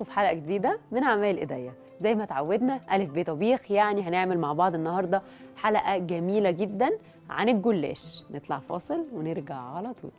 معاكم في حلقه جديده من اعمال ايديا زي ما اتعودنا الف ب طبيخ يعني هنعمل مع بعض النهارده حلقه جميله جدا عن الجلاش نطلع فاصل ونرجع على طول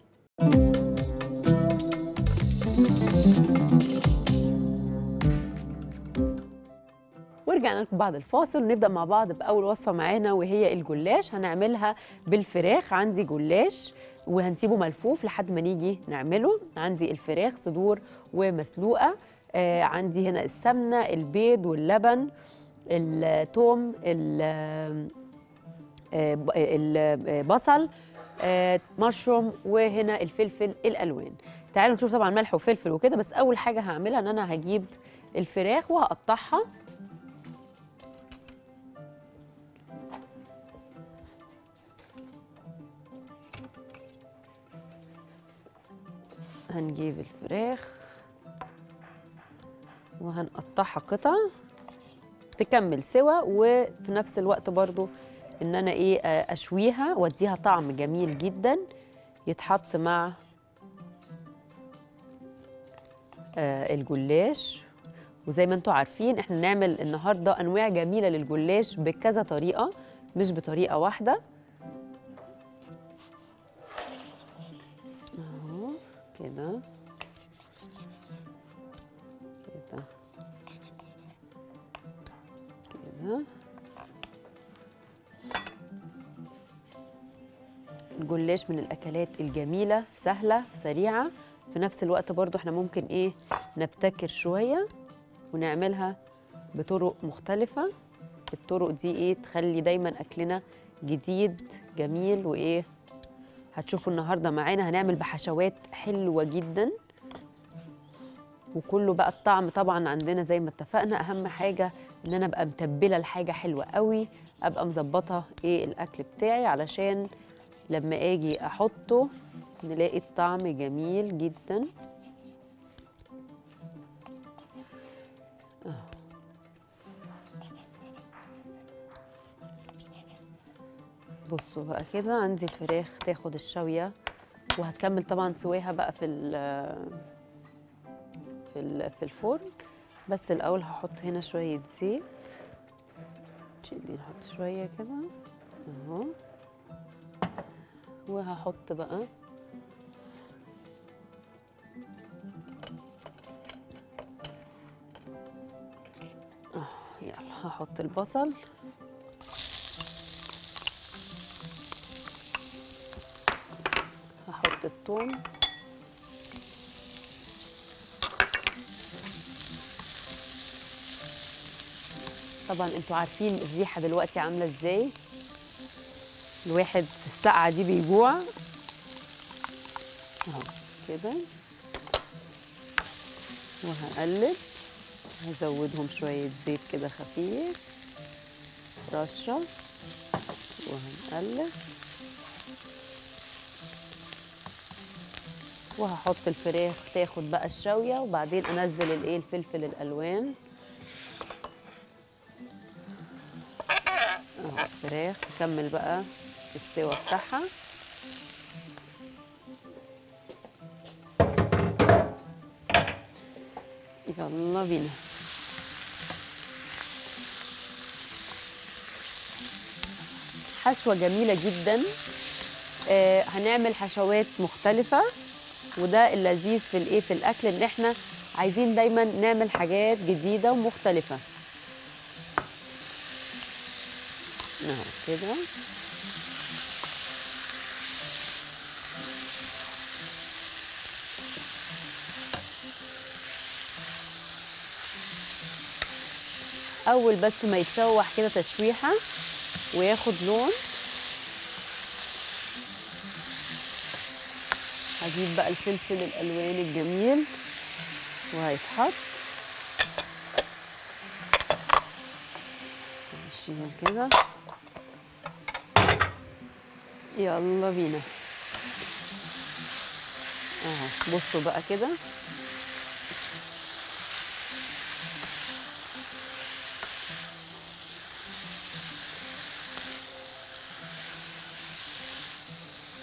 ورجعنا لكم بعد الفاصل ونبدا مع بعض باول وصفه معانا وهي الجلاش هنعملها بالفراخ عندي جلاش وهنسيبه ملفوف لحد ما نيجي نعمله عندي الفراخ صدور ومسلوقه آه عندي هنا السمنه البيض واللبن الثوم ال- آه، ب- البصل آه، مشروم وهنا الفلفل الالوان تعالوا نشوف طبعا ملح وفلفل وكده بس اول حاجه هعملها ان انا هجيب الفراخ وهقطعها هنجيب الفراخ وهنقطعها قطع تكمل سوا وفي نفس الوقت برضو ان انا ايه آه، اشويها واديها طعم جميل جدا يتحط مع آه، الجلاش وزي ما انتم عارفين احنا نعمل النهارده انواع جميله للجلاش بكذا طريقه مش بطريقه واحده اهو كده كده كده الجلاش من الاكلات الجميله سهله سريعه في نفس الوقت برضو احنا ممكن ايه نبتكر شويه ونعملها بطرق مختلفه الطرق دي ايه تخلي دايما اكلنا جديد جميل وايه هتشوفوا النهارده معانا هنعمل بحشوات حلوه جدا وكله بقى الطعم طبعا عندنا زي ما اتفقنا اهم حاجه ان انا ابقى متبله الحاجه حلوه قوي ابقى مظبطه ايه الاكل بتاعي علشان لما اجي احطه نلاقي الطعم جميل جدا أهو. بصوا بقى كده عندي الفراخ تاخد الشويه وهتكمل طبعا سواها بقى في ال- في ال- في الفرن بس الاول هحط هنا شويه زيت شيلي نحط شويه كده اهو وهحط بقى اه يلا هحط البصل هحط الثوم طبعا انتوا عارفين الريحه دلوقتي عامله ازاي الواحد في السقعه دي بيجوع اهو كده وهقلب هزودهم شويه زيت كده خفيف رشه وهنقلب وهحط الفراخ تاخد بقى الشويه وبعدين انزل الايه الفلفل الالوان اهو الفراخ تكمل بقى السوا بتاعها يلا بينا حشوة جميلة جدا آه هنعمل حشوات مختلفة وده اللذيذ في الايه في الاكل ان احنا عايزين دايما نعمل حاجات جديدة ومختلفة اهو كده اول بس ما يتشوح كده تشويحه وياخد لون هجيب بقى الفلفل الالوان الجميل وهيتحط نشيل كده يلا بينا اهو بصوا بقى كده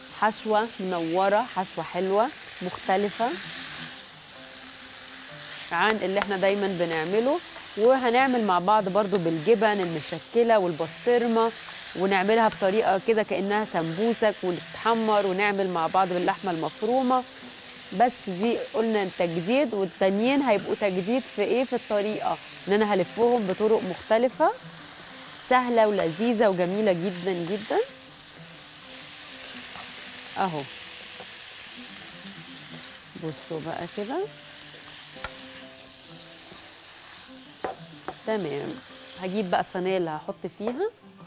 حشوة منورة حشوة حلوة مختلفة عن اللي احنا دايما بنعمله وهنعمل مع بعض برضو بالجبن المشكلة والبسطرمة ونعملها بطريقة كده كأنها سمبوسك ونتحمر ونعمل مع بعض باللحمة المفرومة بس دي قلنا تجديد والتانيين هيبقوا تجديد في ايه في الطريقة ان انا هلفهم بطرق مختلفة سهلة ولذيذة وجميلة جدا جدا اهو بصوا بقى كده تمام هجيب بقى الصينيه اللي هحط فيها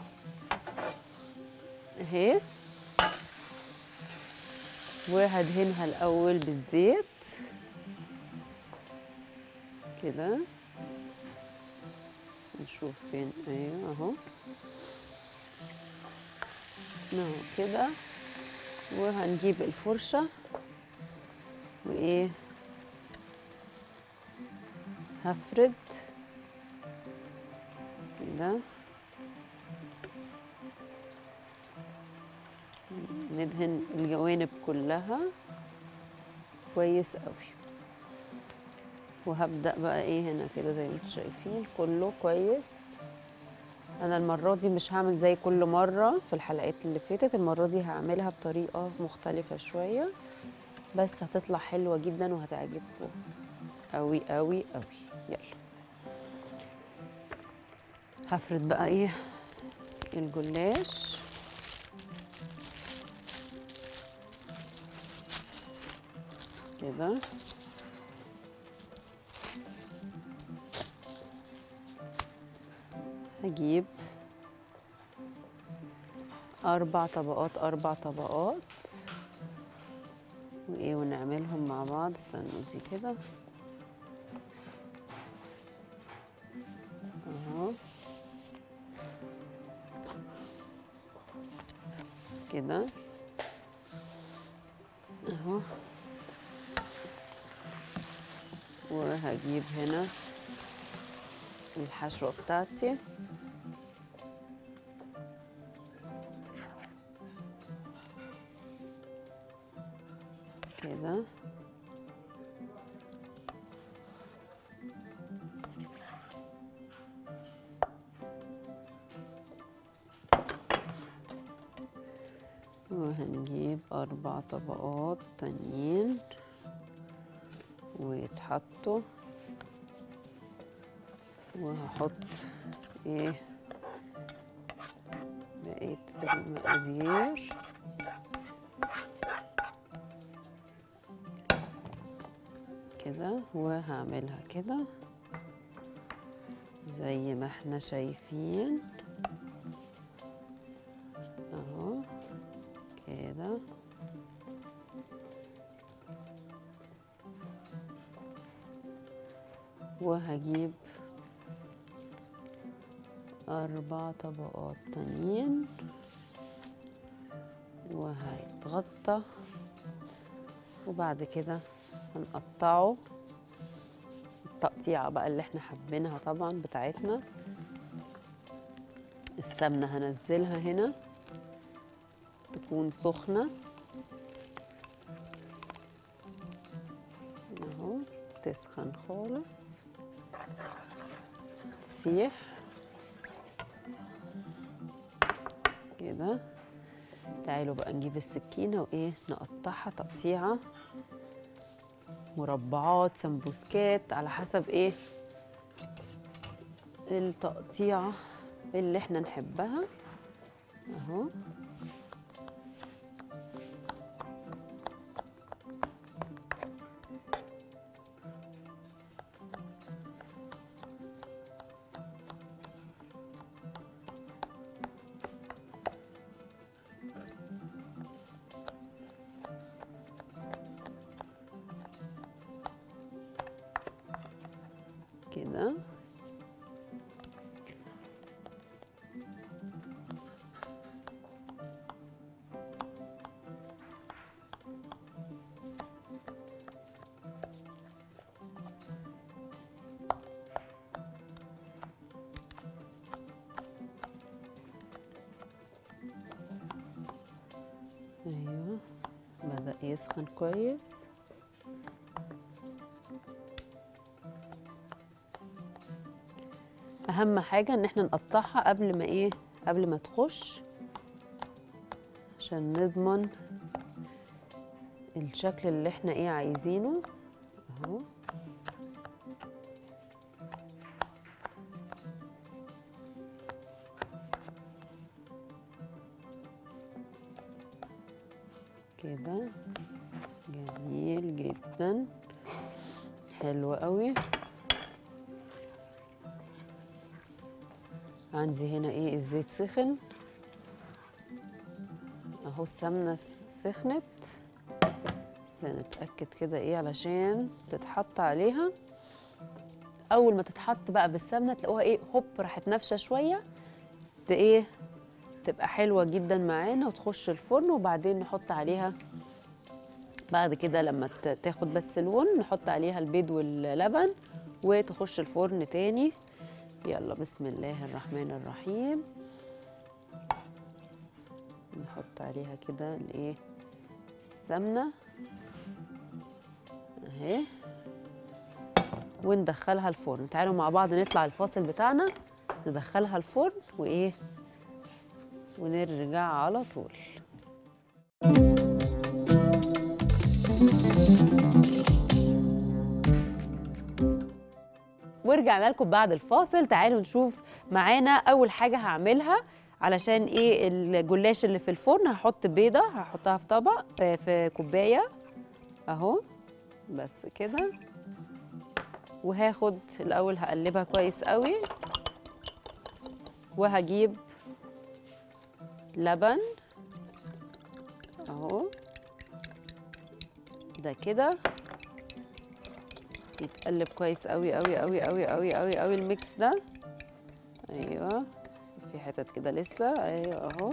اهي وهدهنها الاول بالزيت كده نشوف فين ايوه اهو اهو كده وهنجيب الفرشه وايه هفرد كده ندهن الجوانب كلها كويس قوي وهبدأ بقى ايه هنا كده زي ما انتم شايفين كله كويس انا المرة دي مش هعمل زي كل مرة في الحلقات اللي فاتت المرة دي هعملها بطريقة مختلفة شوية بس هتطلع حلوة جدا وهتعجبكم قوي قوي قوي يلا هفرد بقى ايه الجلاش كده هجيب اربع طبقات اربع طبقات وايه ونعملهم مع بعض استنوا دي كده اهو كده اهو وهجيب هنا الحشوة بتاعتي كده وهنجيب أربع طبقات تانيين ويتحطوا وهحط ايه بقيت المقادير كده وهعملها كده زي ما احنا شايفين اهو كده وهجيب أربع طبقات تانيين وهيتغطى وبعد كده هنقطعه التقطيعة بقى اللي احنا حابينها طبعا بتاعتنا السمنة هنزلها هنا تكون سخنة اهو تسخن خالص تسيح كده تعالوا بقى نجيب السكينة وإيه نقطعها تقطيعة مربعات سمبوسكات على حسب إيه التقطيعة اللي احنا نحبها اهو كده ايوه بدأ يسخن كويس اهم حاجه ان احنا نقطعها قبل ما ايه قبل ما تخش عشان نضمن الشكل اللي احنا ايه عايزينه اهو كده جميل جدا حلو قوي عندي هنا ايه الزيت سخن اهو السمنه سخنت بس نتاكد كده ايه علشان تتحط عليها اول ما تتحط بقى بالسمنه تلاقوها ايه هوب راحت نافشه شويه ت- ايه تبقى حلوه جدا معانا وتخش الفرن وبعدين نحط عليها بعد كده لما ت- تاخد بس لون نحط عليها البيض واللبن وتخش الفرن تاني يلا بسم الله الرحمن الرحيم نحط عليها كده الايه السمنه اهي وندخلها الفرن تعالوا مع بعض نطلع الفاصل بتاعنا ندخلها الفرن وايه ونرجع على طول ورجعنا لكم بعد الفاصل تعالوا نشوف معانا اول حاجه هعملها علشان ايه الجلاش اللي في الفرن هحط بيضه هحطها في طبق آه، في كوبايه اهو بس كده وهاخد الاول هقلبها كويس قوي وهجيب لبن اهو ده كده يتقلب كويس قوي قوي قوي قوي قوي قوي قوي الميكس ده ايوه بس في حتت كده لسه ايوه اهو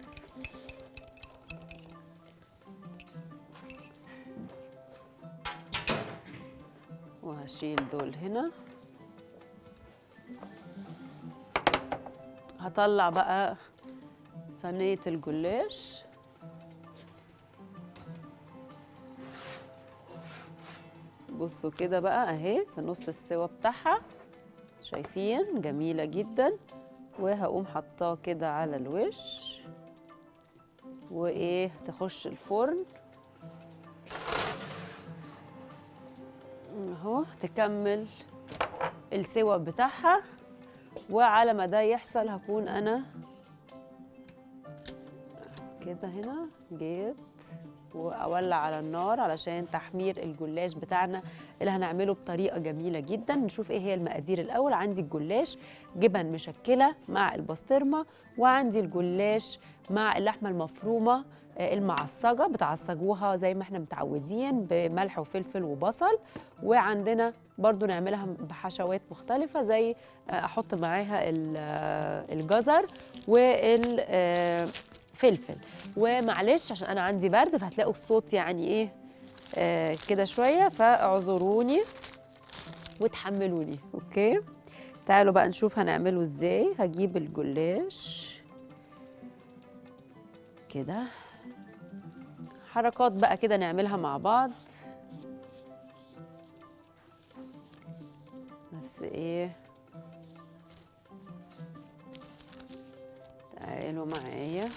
وهشيل دول هنا هطلع بقى صينية الجلاش بصوا كده بقى اهي في نص السوا بتاعها شايفين جميلة جدا وهقوم حطاه كده على الوش وايه تخش الفرن اهو تكمل السوا بتاعها وعلى ما ده يحصل هكون انا كده هنا جيت واولع على النار علشان تحمير الجلاش بتاعنا اللي هنعمله بطريقه جميله جدا نشوف ايه هي المقادير الاول عندي الجلاش جبن مشكله مع البسطرمه وعندي الجلاش مع اللحمه المفرومه آه، المعصجه بتعصجوها زي ما احنا متعودين بملح وفلفل وبصل وعندنا برضو نعملها بحشوات مختلفة زي آه، أحط معاها ال- آه، الجزر والفلفل ومعلش عشان أنا عندي برد فهتلاقوا الصوت يعني إيه آه، كده شوية فاعذروني وتحملوني أوكي تعالوا بقى نشوف هنعمله إزاي هجيب الجلاش كده حركات بقى كده نعملها مع بعض بس ايه تعالوا معايا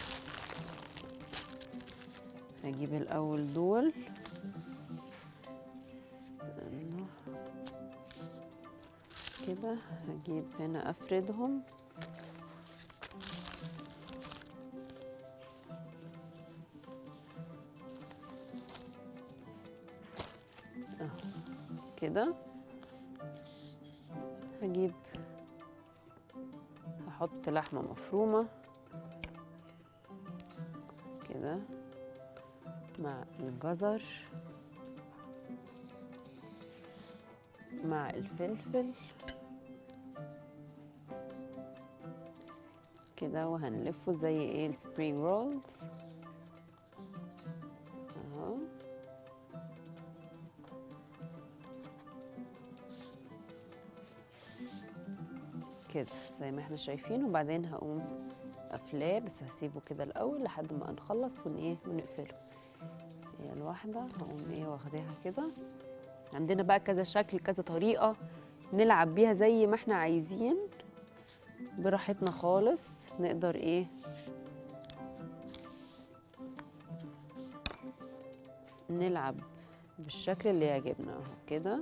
هجيب الاول دول استنوا كده هجيب هنا افردهم اهو كده هجيب هحط لحمة مفرومة كده مع الجزر مع الفلفل كده وهنلفه زي ايه السبرينج رولز اهو كده زي ما احنا شايفين وبعدين هقوم قافلاه بس هسيبه كده الاول لحد ما نخلص ون ايه ونقفله هي الواحده هقوم ايه واخداها كده عندنا بقى كذا شكل كذا طريقه نلعب بيها زي ما احنا عايزين براحتنا خالص نقدر ايه نلعب بالشكل اللي يعجبنا اهو كده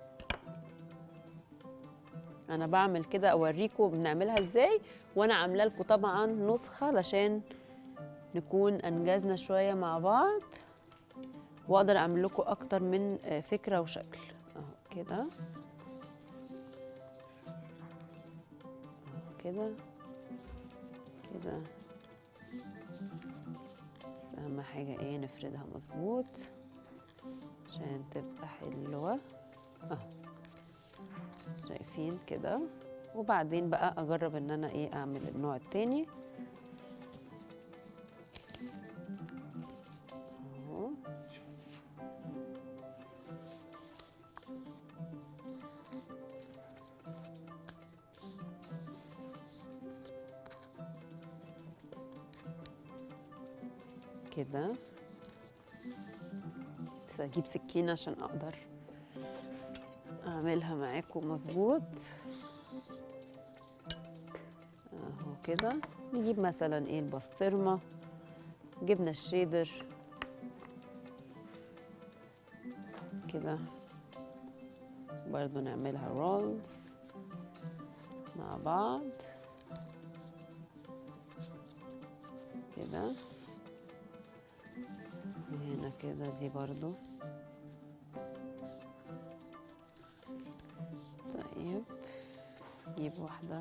انا بعمل كده اوريكم بنعملها ازاي وانا عامله لكم طبعا نسخه علشان نكون انجزنا شويه مع بعض واقدر اعمل لكم اكتر من آه، فكره وشكل اهو كده اهو كده كده بس اهم حاجه ايه نفردها مظبوط عشان تبقى حلوه اهو شايفين كده وبعدين بقى اجرب ان انا ايه اعمل النوع التاني اهو كده بس اجيب سكينه عشان اقدر اعملها معاكم مظبوط اهو كده نجيب مثلا ايه البسطرمه جبنه الشيدر كده برضو نعملها رولز مع بعض كده وهنا كده دي برضو طيب نجيب واحدة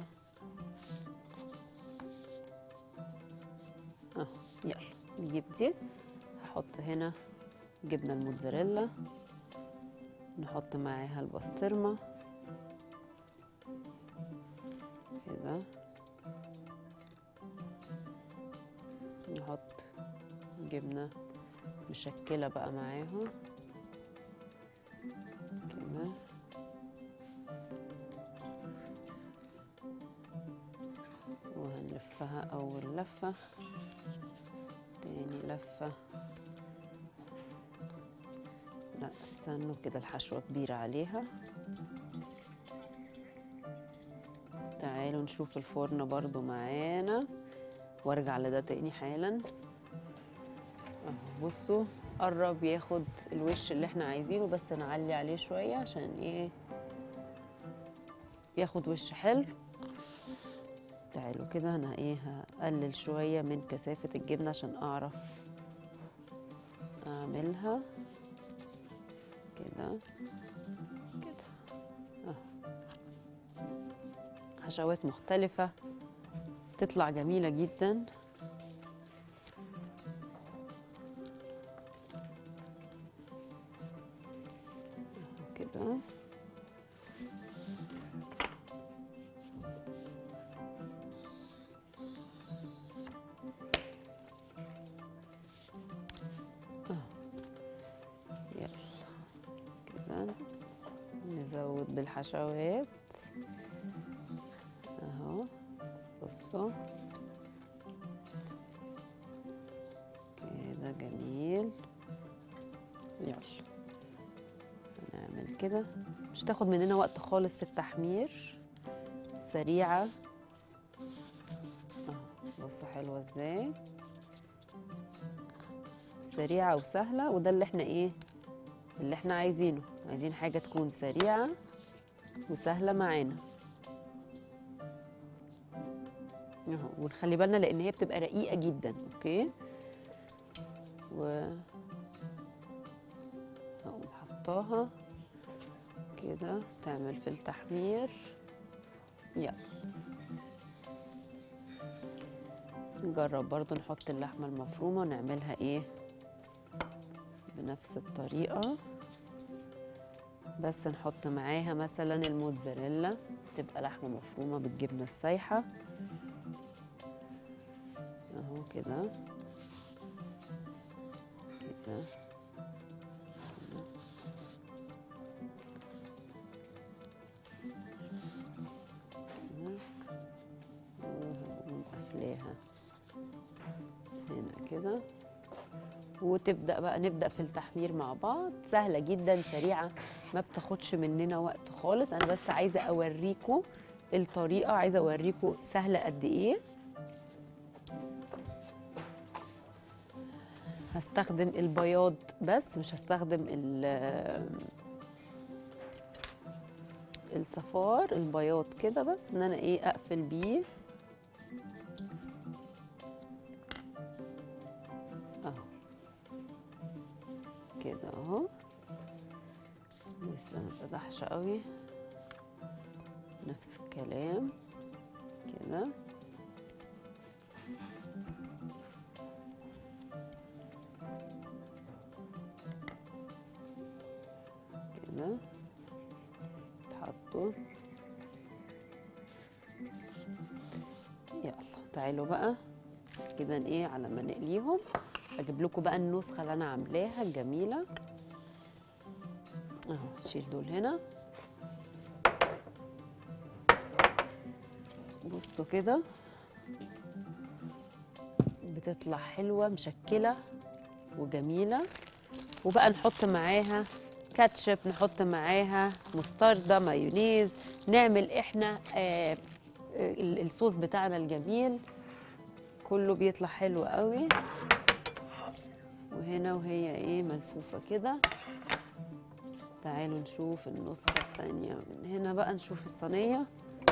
اه يلا نجيب دي هحط هنا جبنة الموتزاريلا نحط معاها البسطرمة كده نحط جبنة مشكلة بقى معاها كده وهنلفها أول لفة تاني لفة لا استنوا كده الحشوة كبيرة عليها تعالوا نشوف الفرن برضو معانا وارجع لده تاني حالا اهو بصوا قرب ياخد الوش اللي احنا عايزينه بس نعلي عليه شوية عشان ايه ياخد وش حلو تعالوا كده انا ايه هقلل شوية من كثافة الجبنة عشان اعرف اعملها كده كده اهو حشوات مختلفة تطلع جميلة جدا اهو كده اهو يلا كده نزود بالحشوات اهو بصوا كده جميل يلا نعمل كده مش تاخد مننا وقت خالص في التحمير سريعة اهو بصوا حلوة ازاي سريعة وسهلة وده اللي احنا ايه اللي احنا عايزينه عايزين حاجة تكون سريعة وسهلة معانا اهو ونخلي بالنا لان هي بتبقى رقيقة جدا اوكي و هقوم حطاها كده تعمل في التحمير يلا نجرب برضو نحط اللحمة المفرومة ونعملها ايه بنفس الطريقة بس نحط معاها مثلا الموتزاريلا تبقى لحمة مفرومة بالجبنة السايحة اهو كده كده وهقوم قافلاها هنا كده وتبدا بقى نبدا في التحمير مع بعض سهله جدا سريعه ما بتاخدش مننا وقت خالص انا بس عايزه اوريكم الطريقه عايزه اوريكم سهله قد ايه هستخدم البياض بس مش هستخدم ال- الصفار البياض كده بس ان انا ايه اقفل بيه اهو كده اهو لسه ما اتفتحش قوي نفس الكلام كده كده تحطوا يلا تعالوا بقى كده ايه على ما نقليهم اجيب لكم بقى النسخه اللي انا عاملاها الجميله اهو نشيل دول هنا بصوا كده بتطلع حلوه مشكله وجميله وبقى نحط معاها كاتشب نحط معاها مستردة مايونيز نعمل احنا آه ال- الصوص بتاعنا الجميل كله بيطلع حلو قوي وهنا وهي ايه ملفوفة كده تعالوا نشوف النسخة التانية من هنا بقى نشوف الصينية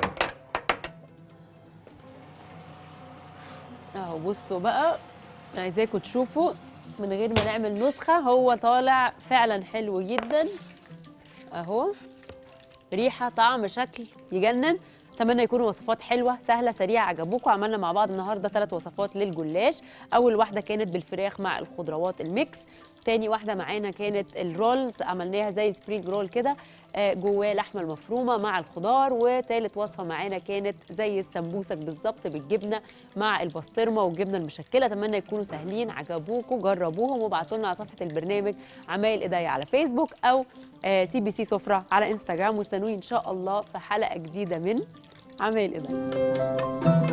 اهو بصوا بقى عايزاكم تشوفوا من غير ما نعمل نسخة هو طالع فعلا حلو جدا اهو ريحة طعم شكل يجنن اتمنى يكونوا وصفات حلوه سهله سريعه عجبوكم عملنا مع بعض النهارده ثلاث وصفات للجلاش اول واحده كانت بالفراخ مع الخضروات الميكس تاني واحده معانا كانت الرولز عملناها زي سبرينج رول كده آه، جواه لحمه المفرومه مع الخضار وتالت وصفه معانا كانت زي السمبوسك بالظبط بالجبنه مع البسطرمه والجبنه المشكله اتمنى يكونوا سهلين عجبوكم جربوهم وابعتوا لنا على صفحه البرنامج عمايل ايديا على فيسبوك او سي بي سي سفره على انستغرام واستنوني ان شاء الله في حلقه جديده من عمايل ايديا